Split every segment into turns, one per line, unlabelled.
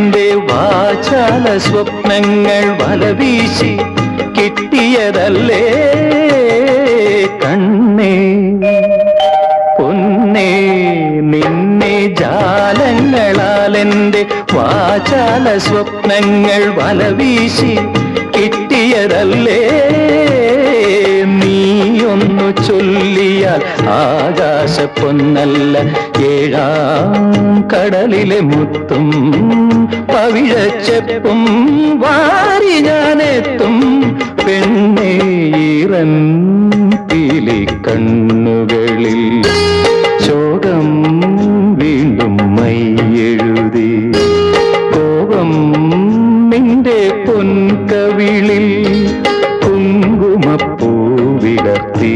നിന്റെ വാചാല സ്വപ്നങ്ങൾ വലവീശി കിട്ടിയതല്ലേ കണ്ണേ പൊന്നേ നിന്നെ ജാലങ്ങളാൽ എൻ്റെ വാചാല സ്വപ്നങ്ങൾ വലവീശി കിട്ടിയതല്ലേ നീയൊന്നു ചൊല്ലിയാൽ ആകാശ പൊന്നല്ല ഏഴാം കടലിലെ മുത്തും പവിഴച്ചെപ്പും വാരി ഞാനെത്തും പെണ്ണേ ഈറൻ പീലി കണ്ണുകളിൽ ശോകം വീണ്ടും മൈയെഴുതി കോപം നിന്റെ പൊൻകവിളിൽ കുങ്കുമപ്പൂ വിടർത്തി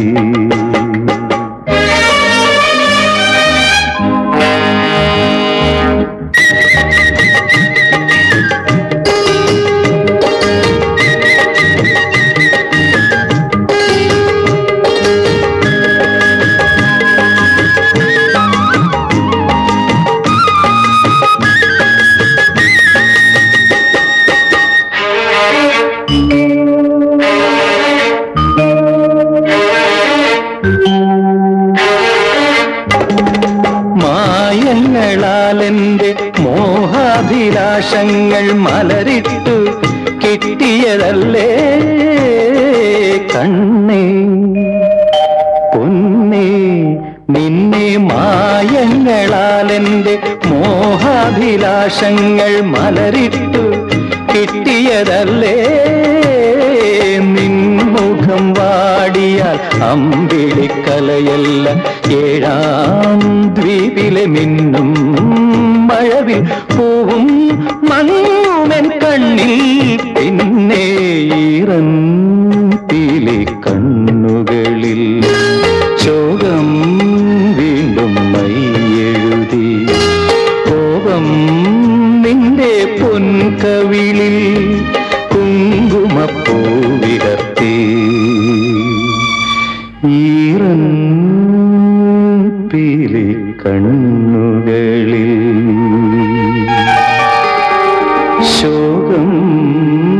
മായങ്ങളാൽ എൻ്റെ മോഹാഭിലാഷങ്ങൾ മലരിട്ടു കിട്ടിയതല്ലേ കണ്ണേ പൊന്നേ നിന്നെ മായങ്ങളാൽ എൻ്റെ മോഹാഭിലാഷങ്ങൾ മലരിട്ടു കിട്ടിയതല്ലേ നിൻമുഖം വാടിയാൽ അമ്പിളിക്കലയല്ല ഏഴാം ദ്വീപിലെ മിന്നും മഴവിൽ പൂവും മങ്ങുമെൻ കണ്ണിൽ പിന്നെ ഈറൻ പീലി കണ്ണുകളിൽ ശോകം വീണ്ടും മൈയെഴുതി കോപം നിന്റെ പൊൻകവിളിൽ കുങ്കുമപ്പൂ വിടർത്തി ഈറൻ പീലി കണ്ണുകളിൽ ശോകം